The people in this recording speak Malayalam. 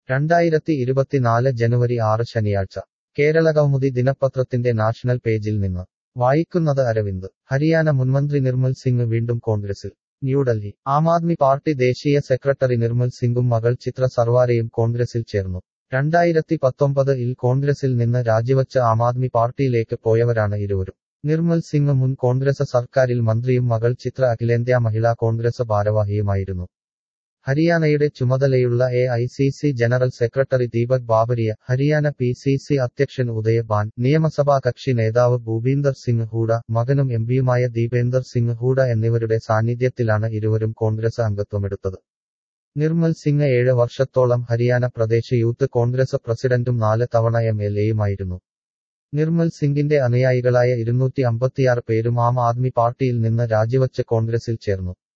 രണ്ടായിരത്തി ഇരുപത്തിനാല് ജനുവരി ആറ് ശനിയാഴ്ച കേരളകൗമുദി ദിനപത്രത്തിന്റെ നാഷണൽ പേജിൽ നിന്ന് വായിക്കുന്നത് അരവിന്ദ് ഹരിയാന മുൻമന്ത്രി നിർമ്മൽ സിംഗ് വീണ്ടും കോൺഗ്രസിൽ ന്യൂഡൽഹി ആം ആദ്മി പാർട്ടി ദേശീയ സെക്രട്ടറി നിർമ്മൽ സിംഗും മകൾ ചിത്ര സർവാരയും കോൺഗ്രസിൽ ചേർന്നു രണ്ടായിരത്തി പത്തൊമ്പത് ഇൽ കോൺഗ്രസിൽ നിന്ന് രാജിവച്ച ആം ആദ്മി പാർട്ടിയിലേക്ക് പോയവരാണ് ഇരുവരും നിർമ്മൽ സിംഗ് മുൻ കോൺഗ്രസ് സർക്കാരിൽ മന്ത്രിയും മകൾ ചിത്ര അഖിലേന്ത്യാ മഹിളാ കോൺഗ്രസ് ഭാരവാഹിയുമായിരുന്നു ഹരിയാനയുടെ ചുമതലയുള്ള A I C C general secretary Deepak Babaria Haryana P C C അധ്യക്ഷൻ ഉദയ ബാൻ നിയമസഭാ കക്ഷി നേതാവ് ഭൂപീന്ദർ സിംഗ് ഹൂഡ മകനും എംപിയുമായ ദീപേന്ദർ സിംഗ് ഹൂഡ എന്നിവരുടെ സാന്നിധ്യത്തിലാണ് ഇരുവരും കോൺഗ്രസ് അംഗത്വമെടുത്തത് നിർമ്മൽ സിംഗ് ഏഴ് വർഷത്തോളം ഹരിയാന പ്രദേശ് യൂത്ത് കോൺഗ്രസ് പ്രസിഡന്റും നാല് തവണ എം എൽ എയുമായിരുന്നു നിർമ്മൽ സിംഗിന്റെ അനുയായികളായ ഇരുന്നൂറ്റി അമ്പത്തിയാറ് പേരും ആം ആദ്മി പാർട്ടിയിൽ നിന്ന് രാജിവച്ച് കോൺഗ്രസിൽ ചേർന്നു